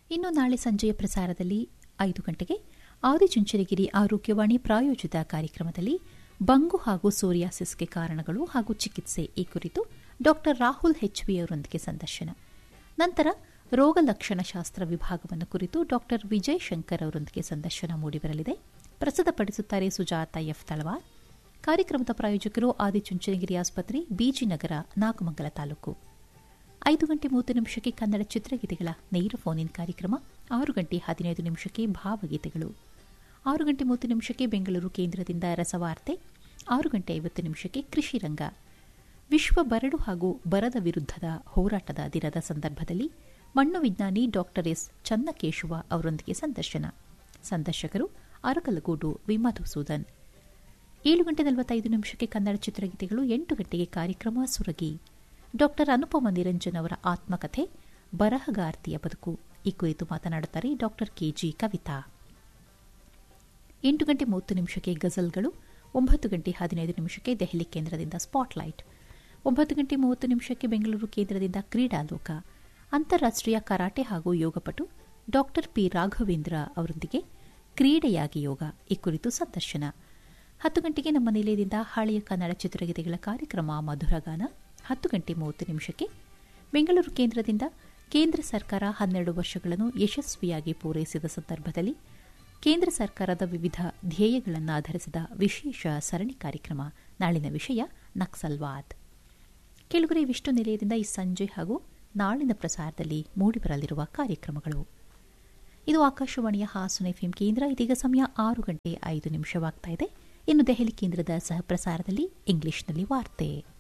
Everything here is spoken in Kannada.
ಇನ್ನು ನಾಳೆ ಸಂಜೆಯ ಪ್ರಸಾರದಲ್ಲಿ ಐದು ಗಂಟೆಗೆ ಆದಿಚುಂಚನಗಿರಿ ಆರೋಗ್ಯವಾಣಿ ಪ್ರಾಯೋಜಿತ ಕಾರ್ಯಕ್ರಮದಲ್ಲಿ ಬಂಗು ಹಾಗೂ ಸೋರಿಯಾಸಿಸ್ಗೆ ಕಾರಣಗಳು ಹಾಗೂ ಚಿಕಿತ್ಸೆ ಈ ಕುರಿತು ಡಾ ರಾಹುಲ್ ಹೆಚ್ವಿ ಅವರೊಂದಿಗೆ ಸಂದರ್ಶನ ನಂತರ ರೋಗ ಲಕ್ಷಣಶಾಸ್ತ್ರ ವಿಭಾಗವನ್ನು ಕುರಿತು ಡಾ ವಿಜಯ್ ಶಂಕರ್ ಅವರೊಂದಿಗೆ ಸಂದರ್ಶನ ಮೂಡಿಬರಲಿದೆ ಪ್ರಸ್ತುತಪಡಿಸುತ್ತಾರೆ ಸುಜಾತ ಎಫ್ ತಳವಾರ್ ಕಾರ್ಯಕ್ರಮದ ಪ್ರಾಯೋಜಕರು ಆದಿಚುಂಚನಗಿರಿ ಆಸ್ಪತ್ರೆ ಬಿಜಿನಗರ ನಾಗಮಂಗಲ ತಾಲೂಕು ಐದು ಗಂಟೆ ಮೂವತ್ತು ನಿಮಿಷಕ್ಕೆ ಕನ್ನಡ ಚಿತ್ರಗೀತೆಗಳ ನೇರ ಫೋನ್ ಇನ್ ಕಾರ್ಯಕ್ರಮ ಆರು ಗಂಟೆ ಹದಿನೈದು ನಿಮಿಷಕ್ಕೆ ಭಾವಗೀತೆಗಳು ಆರು ಗಂಟೆ ಮೂವತ್ತು ನಿಮಿಷಕ್ಕೆ ಬೆಂಗಳೂರು ಕೇಂದ್ರದಿಂದ ರಸವಾರ್ತೆ ಆರು ಗಂಟೆ ಐವತ್ತು ನಿಮಿಷಕ್ಕೆ ಕೃಷಿ ರಂಗ ವಿಶ್ವ ಬರಡು ಹಾಗೂ ಬರದ ವಿರುದ್ಧದ ಹೋರಾಟದ ದಿನದ ಸಂದರ್ಭದಲ್ಲಿ ಮಣ್ಣು ವಿಜ್ಞಾನಿ ಡಾಕ್ಟರ್ ಎಸ್ ಚನ್ನಕೇಶವ ಅವರೊಂದಿಗೆ ಸಂದರ್ಶನ ಸಂದರ್ಶಕರು ಅರಕಲಗೂಡು ವಿಮಧುಸೂದನ್ ಏಳು ಗಂಟೆ ನಲವತ್ತೈದು ನಿಮಿಷಕ್ಕೆ ಕನ್ನಡ ಚಿತ್ರಗೀತೆಗಳು ಎಂಟು ಗಂಟೆಗೆ ಕಾರ್ಯಕ್ರಮ ಸುರಗಿ ಡಾಕ್ಟರ್ ಅನುಪಮ ನಿರಂಜನ್ ಅವರ ಆತ್ಮಕಥೆ ಬರಹಗಾರ್ತಿಯ ಬದುಕು ಈ ಕುರಿತು ಮಾತನಾಡುತ್ತಾರೆ ಡಾಕ್ಟರ್ ಕೆಜಿ ಕವಿತಾ ಎಂಟು ಗಂಟೆ ಮೂವತ್ತು ನಿಮಿಷಕ್ಕೆ ಗಜಲ್ಗಳು ಒಂಬತ್ತು ಗಂಟೆ ಹದಿನೈದು ನಿಮಿಷಕ್ಕೆ ದೆಹಲಿ ಕೇಂದ್ರದಿಂದ ಸ್ಪಾಟ್ಲೈಟ್ ಒಂಬತ್ತು ಗಂಟೆ ಮೂವತ್ತು ನಿಮಿಷಕ್ಕೆ ಬೆಂಗಳೂರು ಕೇಂದ್ರದಿಂದ ಕ್ರೀಡಾಲೋಕ ಅಂತಾರಾಷ್ಟೀಯ ಕರಾಟೆ ಹಾಗೂ ಯೋಗಪಟು ಡಾಕ್ಟರ್ ಪಿ ರಾಘವೇಂದ್ರ ಅವರೊಂದಿಗೆ ಕ್ರೀಡೆಯಾಗಿ ಯೋಗ ಈ ಕುರಿತು ಸಂದರ್ಶನ ಹತ್ತು ಗಂಟೆಗೆ ನಮ್ಮ ನಿಲಯದಿಂದ ಹಳೆಯ ಕನ್ನಡ ಚಿತ್ರಗೀತೆಗಳ ಕಾರ್ಯಕ್ರಮ ಮಧುರಗಾನ ಹತ್ತು ಗಂಟೆ ಮೂವತ್ತು ನಿಮಿಷಕ್ಕೆ ಬೆಂಗಳೂರು ಕೇಂದ್ರದಿಂದ ಕೇಂದ್ರ ಸರ್ಕಾರ ಹನ್ನೆರಡು ವರ್ಷಗಳನ್ನು ಯಶಸ್ವಿಯಾಗಿ ಪೂರೈಸಿದ ಸಂದರ್ಭದಲ್ಲಿ ಕೇಂದ್ರ ಸರ್ಕಾರದ ವಿವಿಧ ಧ್ಯೇಯಗಳನ್ನು ಆಧರಿಸಿದ ವಿಶೇಷ ಸರಣಿ ಕಾರ್ಯಕ್ರಮ ನಾಳಿನ ವಿಷಯ ನಕ್ಸಲ್ವಾದ್ ಕೆಳಗರೆ ವಿಷ್ಣು ನಿಲಯದಿಂದ ಈ ಸಂಜೆ ಹಾಗೂ ನಾಳಿನ ಪ್ರಸಾರದಲ್ಲಿ ಮೂಡಿಬರಲಿರುವ ಕಾರ್ಯಕ್ರಮಗಳು ಇದು ಆಕಾಶವಾಣಿಯ ಹಾಸನ ಎಫ್ಎಂ ಕೇಂದ್ರ ಇದೀಗ ಸಮಯ ಆರು ಗಂಟೆ ಐದು ನಿಮಿಷವಾಗ್ತಾ ಇದೆ ಇನ್ನು ದೆಹಲಿ ಕೇಂದ್ರದ ಸಹ ಪ್ರಸಾರದಲ್ಲಿ ಇಂಗ್ಲಿಷ್ನಲ್ಲಿ ವಾರ್ತೆ